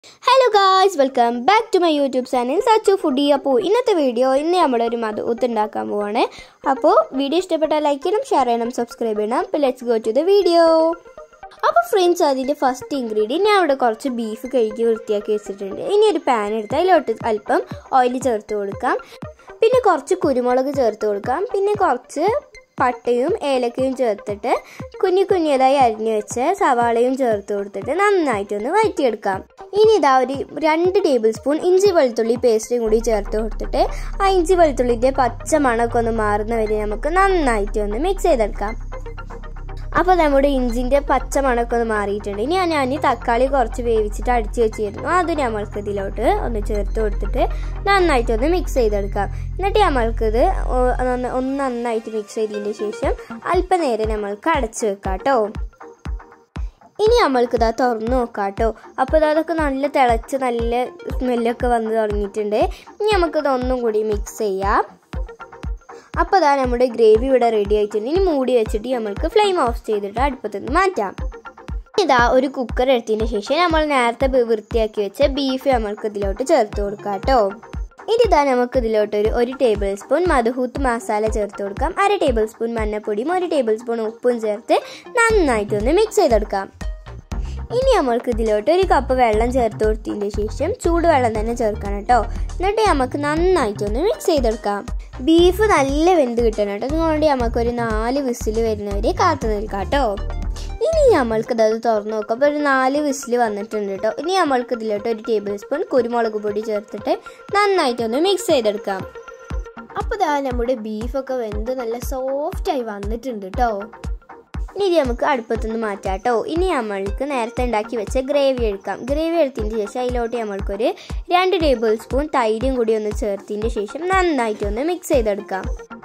hello guys welcome back to my YouTube channel Sachu Foodie അപ്പോൾ ഇന്നത്തെ video ഇന്ന് നമ്മളൊരു മധുത്ത് ഉണ്ടാക്കാൻ പോവാണ് അപ്പോൾ വീഡിയോ ഇഷ്ടപ്പെട്ടാൽ ലൈക്ക് ചെയ്യണം ഷെയർ ചെയ്യണം സബ്സ്ക്രൈബ് ചെയ്യണം അപ്പോൾ let's go to the video അപ്പോൾ ഫ്രണ്ട്സ് അതിൻ്റെ ഫസ്റ്റ് ഇൻഗ്രീഡിയൻറ്റ് ഞാൻ അവിടെ കുറച്ച് ബീഫ് കഴുകി വൃത്തിയാക്കി വെച്ചിട്ടുണ്ട് ഇനി ഒരു പാൻ എടുത്ത് അതിലോട്ട് അല്പം ഓയിൽ ചേർത്ത് കൊടുക്കാം പിന്നെ കുറച്ച് കുരുമുളക് ചേർത്ത് കൊടുക്കാം പിന്നെ കുറച്ച് പട്ടയും ഏലക്കയും ചേർത്തിട്ട് കുഞ്ഞു കുഞ്ഞതായി അരിഞ്ഞു വെച്ച് സവാളയും ചേർത്ത് കൊടുത്തിട്ട് നന്നായിട്ടൊന്ന് വഴറ്റിയെടുക്കാം ഇനി ഇതാ ഒരു രണ്ട് ടേബിൾ സ്പൂൺ ഇഞ്ചി വെളുത്തുള്ളി പേസ്റ്റും കൂടി ചേർത്ത് കൊടുത്തിട്ട് ആ ഇഞ്ചി വെളുത്തുള്ളിൻ്റെ പച്ച മണമൊക്കെ ഒന്ന് മാറുന്ന വരെ നമുക്ക് നന്നായിട്ട് ഒന്ന് മിക്സ് ചെയ്തെടുക്കാം അപ്പോൾ നമ്മുടെ ഇഞ്ചിൻ്റെ പച്ച മണമൊക്കെ ഒന്ന് മാറിയിട്ടുണ്ട് ഇനി ഞാൻ തക്കാളി കുറച്ച് വേവിച്ചിട്ട് അടിച്ച് വെച്ചിരുന്നു അത് നമ്മൾക്ക് ഇതിലോട്ട് ഒന്ന് ചേർത്ത് കൊടുത്തിട്ട് നന്നായിട്ടൊന്ന് മിക്സ് ചെയ്തെടുക്കാം എന്നിട്ട് നമ്മൾക്കിത് ഒന്ന് നന്നായിട്ട് മിക്സ് ചെയ്തതിന് ശേഷം അല്പനേരം നമ്മൾക്ക് അടച്ചു വെക്കാം കേട്ടോ ഇനി നമ്മൾക്ക് ഇതാ തുറന്നു നോക്കാം കേട്ടോ അപ്പോൾ അതൊക്കെ നല്ല തിളച്ച് നല്ല സ്മെല്ലൊക്കെ വന്ന് തുടങ്ങിയിട്ടുണ്ട് ഇനി നമുക്കിത് ഒന്നും കൂടി മിക്സ് ചെയ്യാം അപ്പോൾ അതാ നമ്മുടെ ഗ്രേവി ഇവിടെ റെഡി ആയിട്ടുണ്ട് ഇനി മൂടി വെച്ചിട്ട് നമ്മൾക്ക് ഫ്ലെയിം ഓഫ് ചെയ്തിട്ട് അടുപ്പത്ത് നിന്ന് മാറ്റാം ഇതാ ഒരു കുക്കർ എടുത്തതിന് ശേഷം നമ്മൾ നേരത്തെ വൃത്തിയാക്കി വെച്ച ബീഫ് നമ്മൾക്ക് ഇതിലോട്ട് ചേർത്ത് കൊടുക്കാം കേട്ടോ ഇനി ഇതാ നമുക്ക് ഇതിലോട്ട് ഒരു ഒരു ടേബിൾ സ്പൂൺ മധുഹൂത്ത് മസാല ചേർത്ത് കൊടുക്കാം അര ടേബിൾ സ്പൂൺ മഞ്ഞപ്പൊടിയും ഒരു ടേബിൾ സ്പൂൺ ഉപ്പും ചേർത്ത് നന്നായിട്ടൊന്ന് മിക്സ് ചെയ്തെടുക്കാം ഇനി നമ്മൾക്ക് ഇതിലോട്ട് ഒരു കപ്പ് വെള്ളം ചേർത്ത് കൊടുത്തതിന് ശേഷം ചൂടുവെള്ളം തന്നെ ചേർക്കണം കേട്ടോ എന്നിട്ട് നമുക്ക് നന്നായിട്ടൊന്ന് മിക്സ് ചെയ്തെടുക്കാം ബീഫ് നല്ല വെന്ത് കിട്ടണം കേട്ടോ അതുകൊണ്ട് നമുക്കൊരു നാല് വിസിൽ വരുന്നവരെ കാത്തു നിൽക്കാം കേട്ടോ ഇനി നമ്മൾക്ക് ഇത് തുറന്നു നോക്കാം അപ്പോൾ ഒരു നാല് വിസിൽ വന്നിട്ടുണ്ട് കേട്ടോ ഇനി നമ്മൾക്ക് ഇതിലോട്ട് ഒരു ടേബിൾ സ്പൂൺ കുരുമുളക് പൊടി ചേർത്തിട്ട് നന്നായിട്ടൊന്ന് മിക്സ് ചെയ്തെടുക്കാം അപ്പോൾ ഇതാ നമ്മുടെ ബീഫൊക്കെ വെന്ത് നല്ല സോഫ്റ്റായി വന്നിട്ടുണ്ട് കേട്ടോ ഇനി ഇത് നമുക്ക് അടുപ്പത്തുനിന്ന് മാറ്റാം കേട്ടോ ഇനി നമ്മൾക്ക് നേരത്തെ ഉണ്ടാക്കി വെച്ച ഗ്രേവി എടുക്കാം ഗ്രേവി എടുത്തതിന് ശേഷം അതിലോട്ട് നമ്മൾക്കൊരു രണ്ട് ടേബിൾ സ്പൂൺ തൈരും കൂടി ഒന്ന് ചേർത്തതിന് ശേഷം നന്നായിട്ട് ഒന്ന് മിക്സ് ചെയ്തെടുക്കാം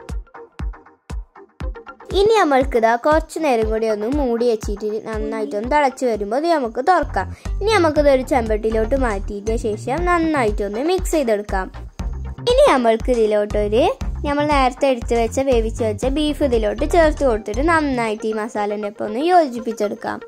ഇനി നമ്മൾക്ക് ഇതാ കുറച്ച് നേരം കൂടി ഒന്ന് മൂടി വെച്ചിട്ട് നന്നായിട്ടൊന്ന് തിളച്ച് വരുമ്പോൾ ഇത് നമുക്ക് തുറക്കാം ഇനി നമുക്കിത് ഒരു ചെമ്പട്ടിയിലോട്ട് മാറ്റിയിട്ട് ശേഷം നന്നായിട്ടൊന്ന് മിക്സ് ചെയ്തെടുക്കാം ഇനി നമ്മൾക്ക് ഇതിലോട്ടൊരു നമ്മൾ നേരത്തെ എടുത്ത് വെച്ച വേവിച്ച് വെച്ച ബീഫ് ഇതിലോട്ട് ചേർത്ത് കൊടുത്തിട്ട് നന്നായിട്ട് ഈ മസാലൻ്റെ ഒപ്പം ഒന്ന് യോജിപ്പിച്ചെടുക്കാം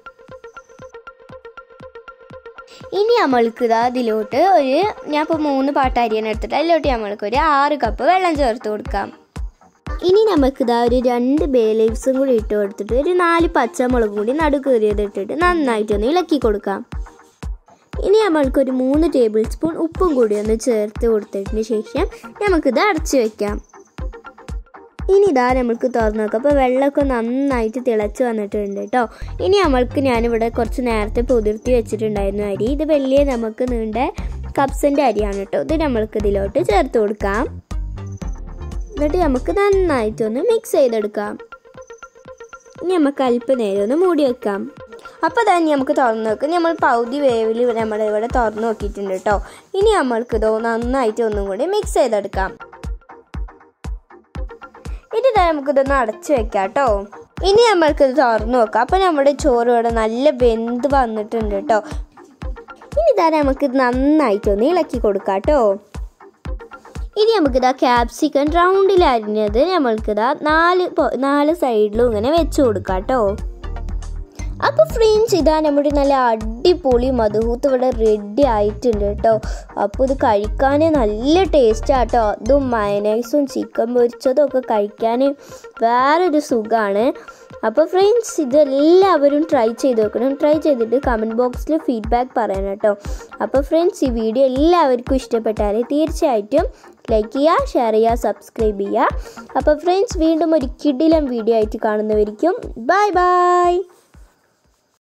ഇനി നമ്മൾക്ക് ഇതാ ഇതിലോട്ട് ഒരു ഞാൻ ഇപ്പോൾ മൂന്ന് പാട്ട് അരിയാണ് എടുത്തിട്ട് അതിലോട്ട് നമ്മൾക്ക് ഒരു ആറ് കപ്പ് വെള്ളം ചേർത്ത് കൊടുക്കാം ഇനി നമുക്ക് ഇതാ ഒരു രണ്ട് ബേ ലീവ്സും കൂടി ഇട്ട് കൊടുത്തിട്ട് ഒരു നാല് പച്ചമുളകും കൂടി നടുക്കേറിയത് ഇട്ടിട്ട് നന്നായിട്ടൊന്ന് ഇളക്കി കൊടുക്കാം ഇനി നമ്മൾക്കൊരു മൂന്ന് ടേബിൾ സ്പൂൺ ഉപ്പും കൂടി ഒന്ന് ചേർത്ത് കൊടുത്തതിന് ശേഷം നമുക്കിത് അടച്ചു വെക്കാം ഇനി ഇതാ നമുക്ക് തുറന്നു നോക്കാം അപ്പോൾ വെള്ളമൊക്കെ നന്നായിട്ട് തിളച്ച് വന്നിട്ടുണ്ട് കേട്ടോ ഇനി നമ്മൾക്ക് ഞാനിവിടെ കുറച്ച് നേരത്തെ പുതിർത്തി വെച്ചിട്ടുണ്ടായിരുന്നു അരി ഇത് വലിയ നമുക്ക് നീണ്ട കപ്സിൻ്റെ അരിയാണ് കേട്ടോ ഇത് നമ്മൾക്ക് ഇതിലോട്ട് ചേർത്ത് കൊടുക്കാം എന്നിട്ട് നമുക്ക് നന്നായിട്ടൊന്ന് മിക്സ് ചെയ്തെടുക്കാം ഇനി നമുക്ക് അല്പനേരം ഒന്ന് മൂടി വെക്കാം അപ്പോൾ തന്നെ നമുക്ക് തുറന്ന് നോക്കാം നമ്മൾ പകുതി വേവിൽ നമ്മൾ ഇവിടെ തുറന്ന് നോക്കിയിട്ടുണ്ട് കേട്ടോ ഇനി നമ്മൾക്ക് ഇതോ നന്നായിട്ട് ഒന്നും കൂടി മിക്സ് ചെയ്തെടുക്കാം ഇനി നമുക്കിതൊന്ന് അടച്ചു വെക്കാം കേട്ടോ ഇനി നമ്മൾക്കിത് തുറന്ന് നോക്കാം അപ്പോൾ നമ്മുടെ ചോറ് ഇവിടെ നല്ല വെന്ത് വന്നിട്ടുണ്ട് കേട്ടോ ഇനി ഇതാ നമുക്കിത് നന്നായിട്ടൊന്ന് ഇളക്കി കൊടുക്കാം കേട്ടോ ഇനി നമുക്കിതാ ക്യാപ്സിക്കൻ റൗണ്ടിൽ അരിഞ്ഞത് നമ്മൾക്കിതാ നാല് നാല് സൈഡിലും ഇങ്ങനെ വെച്ച് കൊടുക്കാം കേട്ടോ അപ്പോൾ ഫ്രണ്ട്സ് ഇതാ നമ്മുടെ നല്ല അടിപൊളി മധുഹൂത്ത് ഇവിടെ റെഡി ആയിട്ടുണ്ട് കേട്ടോ അപ്പോൾ ഇത് കഴിക്കാൻ നല്ല ടേസ്റ്റ് ആട്ടോ അതും മയനൈസും ചിക്കൻ പൊരിച്ചതും ഒക്കെ കഴിക്കാൻ വേറൊരു സുഖമാണ് അപ്പോൾ ഫ്രണ്ട്സ് ഇതെല്ലാവരും ട്രൈ ചെയ്ത് നോക്കണം ട്രൈ ചെയ്തിട്ട് കമൻറ്റ് ബോക്സിൽ ഫീഡ്ബാക്ക് പറയണം കേട്ടോ അപ്പോൾ ഫ്രണ്ട്സ് ഈ വീഡിയോ എല്ലാവർക്കും ഇഷ്ടപ്പെട്ടാൽ തീർച്ചയായിട്ടും ലൈക്ക് ചെയ്യുക ഷെയർ ചെയ്യുക സബ്സ്ക്രൈബ് ചെയ്യുക അപ്പോൾ ഫ്രണ്ട്സ് വീണ്ടും ഒരു കിടിലം വീഡിയോ ആയിട്ട് കാണുന്നവരിക്കും ബൈ ബൈ